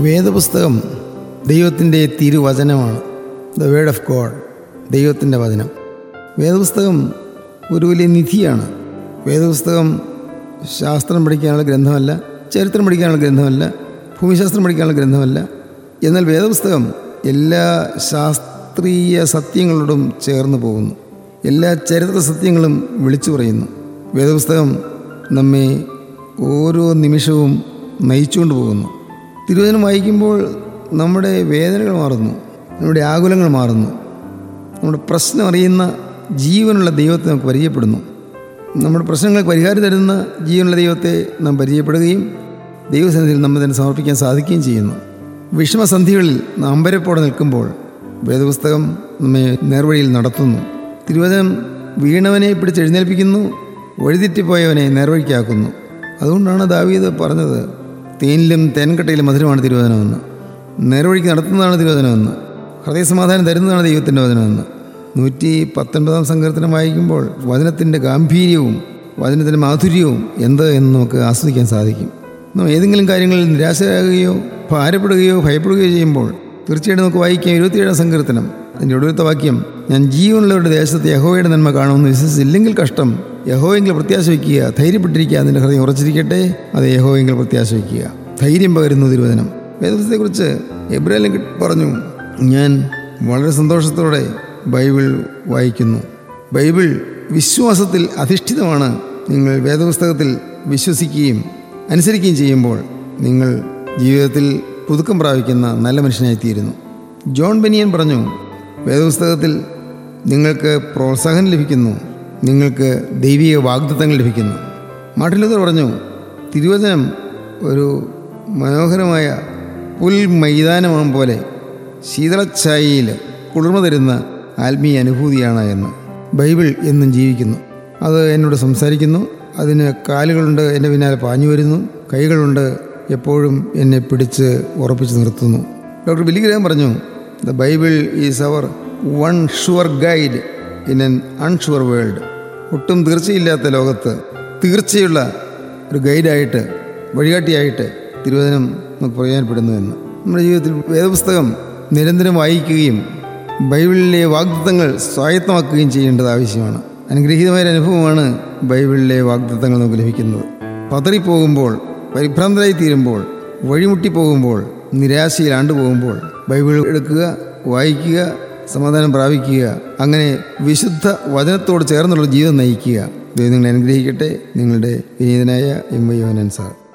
വേദപുസ്തകം ദൈവത്തിൻ്റെ തിരുവചനമാണ് ദ വേർഡ് ഓഫ് ഗോഡ് ദൈവത്തിൻ്റെ വചനം വേദപുസ്തകം ഒരു വലിയ നിധിയാണ് വേദപുസ്തകം ശാസ്ത്രം പഠിക്കാനുള്ള ഗ്രന്ഥമല്ല ചരിത്രം പഠിക്കാനുള്ള ഗ്രന്ഥമല്ല ഭൂമിശാസ്ത്രം പഠിക്കാനുള്ള ഗ്രന്ഥമല്ല എന്നാൽ വേദപുസ്തകം എല്ലാ ശാസ്ത്രീയ സത്യങ്ങളോടും ചേർന്ന് പോകുന്നു എല്ലാ ചരിത്ര സത്യങ്ങളും വിളിച്ചു പറയുന്നു വേദപുസ്തകം നമ്മെ ഓരോ നിമിഷവും നയിച്ചുകൊണ്ട് പോകുന്നു തിരുവചനം വായിക്കുമ്പോൾ നമ്മുടെ വേദനകൾ മാറുന്നു നമ്മുടെ ആകുലങ്ങൾ മാറുന്നു നമ്മുടെ പ്രശ്നം അറിയുന്ന ജീവനുള്ള ദൈവത്തെ നമുക്ക് പരിചയപ്പെടുന്നു നമ്മുടെ പ്രശ്നങ്ങൾക്ക് പരിഹാരം തരുന്ന ജീവനുള്ള ദൈവത്തെ നാം പരിചയപ്പെടുകയും ദൈവസന്നിധിയിൽ നമ്മെ തന്നെ സമർപ്പിക്കാൻ സാധിക്കുകയും ചെയ്യുന്നു വിഷമസന്ധികളിൽ നാം അമ്പരപ്പോടെ നിൽക്കുമ്പോൾ വേദപുസ്തകം നമ്മെ നേർവഴിയിൽ നടത്തുന്നു തിരുവചനം വീണവനെ പിടിച്ച് എഴുന്നേൽപ്പിക്കുന്നു വഴിതെറ്റിപ്പോയവനെ നേർവഴിക്കാക്കുന്നു അതുകൊണ്ടാണ് ദാവീദ് പറഞ്ഞത് തേനിലും തേൻകട്ടയിലും മധുരമാണ് തിരുവചനമെന്ന് നേർവഴിക്ക് നടത്തുന്നതാണ് തിരുവചനമെന്ന് ഹൃദയസമാധാനം തരുന്നതാണ് ദൈവത്തിൻ്റെ വചനമെന്ന് നൂറ്റി പത്തൊൻപതാം സങ്കീർത്തനം വായിക്കുമ്പോൾ വചനത്തിൻ്റെ ഗാംഭീര്യവും വചനത്തിൻ്റെ മാധുര്യവും എന്ത് എന്ന് നമുക്ക് ആസ്വദിക്കാൻ സാധിക്കും നാം ഏതെങ്കിലും കാര്യങ്ങളിൽ നിരാശരാകുകയോ ഭാരപ്പെടുകയോ ഭയപ്പെടുകയോ ചെയ്യുമ്പോൾ തീർച്ചയായിട്ടും നമുക്ക് വായിക്കാം ഇരുപത്തിയേഴാം സങ്കീർത്തനം അതിൻ്റെ ഒടുവിലത്തെ വാക്യം ഞാൻ ജീവനുള്ളവരുടെ ദേശത്ത് യഹോയുടെ നന്മ കാണുമെന്ന് വിശ്വസിച്ചില്ലെങ്കിൽ കഷ്ടം യഹോയെങ്കിൽ പ്രത്യാശ വയ്ക്കുക ധൈര്യപ്പെട്ടിരിക്കുക അതിൻ്റെ ഹൃദയം ഉറച്ചിരിക്കട്ടെ അത് യഹോയെങ്കിൽ പ്രത്യാശ വയ്ക്കുക ധൈര്യം പകരുന്നു തിരുവചനം വേദപുസ്തകത്തെക്കുറിച്ച് എബ്രാഹിം പറഞ്ഞു ഞാൻ വളരെ സന്തോഷത്തോടെ ബൈബിൾ വായിക്കുന്നു ബൈബിൾ വിശ്വാസത്തിൽ അധിഷ്ഠിതമാണ് നിങ്ങൾ വേദപുസ്തകത്തിൽ വിശ്വസിക്കുകയും അനുസരിക്കുകയും ചെയ്യുമ്പോൾ നിങ്ങൾ ജീവിതത്തിൽ പുതുക്കം പ്രാപിക്കുന്ന നല്ല മനുഷ്യനായിത്തീരുന്നു ജോൺ ബെനിയൻ പറഞ്ഞു വേദപുസ്തകത്തിൽ നിങ്ങൾക്ക് പ്രോത്സാഹനം ലഭിക്കുന്നു നിങ്ങൾക്ക് ദൈവിക വാഗ്ദത്തങ്ങൾ ലഭിക്കുന്നു മാർട്ടിൻ ലൂതർ പറഞ്ഞു തിരുവചനം ഒരു മനോഹരമായ പുൽ മൈതാനമാകും പോലെ ശീതളഛായയിൽ കുളിർമ തരുന്ന ആത്മീയ അനുഭൂതിയാണ് എന്ന് ബൈബിൾ എന്നും ജീവിക്കുന്നു അത് എന്നോട് സംസാരിക്കുന്നു അതിന് കാലുകളുണ്ട് എൻ്റെ പിന്നാലെ പാഞ്ഞു വരുന്നു കൈകളുണ്ട് എപ്പോഴും എന്നെ പിടിച്ച് ഉറപ്പിച്ച് നിർത്തുന്നു ഡോക്ടർ ബില്ലിഗ്രഹം പറഞ്ഞു the Bible is our one sure guide in an unsure world ഒട്ടും തീർച്ചയില്ലാത്ത ലോകത്ത് തീർച്ചയുള്ള ഒരു ഗൈഡായിട്ട് വഴികാട്ടിയായിട്ട് തിരുവചനം നമുക്ക് പ്രയോജനപ്പെടുന്നു എന്ന് നമ്മുടെ ജീവിതത്തിൽ വേദപുസ്തകം നിരന്തരം വായിക്കുകയും ബൈബിളിലെ വാഗ്ദത്തങ്ങൾ സ്വായത്തമാക്കുകയും ചെയ്യേണ്ടത് ആവശ്യമാണ് അനുഗ്രഹീതമായ ഒരു അനുഭവമാണ് ബൈബിളിലെ വാഗ്ദത്തങ്ങൾ നമുക്ക് ലഭിക്കുന്നത് പതറിപ്പോകുമ്പോൾ പരിഭ്രാന്തരായി തീരുമ്പോൾ വഴിമുട്ടിപ്പോകുമ്പോൾ നിരാശയിൽ ആണ്ടുപോകുമ്പോൾ ബൈബിൾ എടുക്കുക വായിക്കുക സമാധാനം പ്രാപിക്കുക അങ്ങനെ വിശുദ്ധ വചനത്തോട് ചേർന്നുള്ള ജീവിതം നയിക്കുക ദൈവം നിങ്ങളെ അനുഗ്രഹിക്കട്ടെ നിങ്ങളുടെ വിനീതനായ എം വൈ യോനൻ സാർ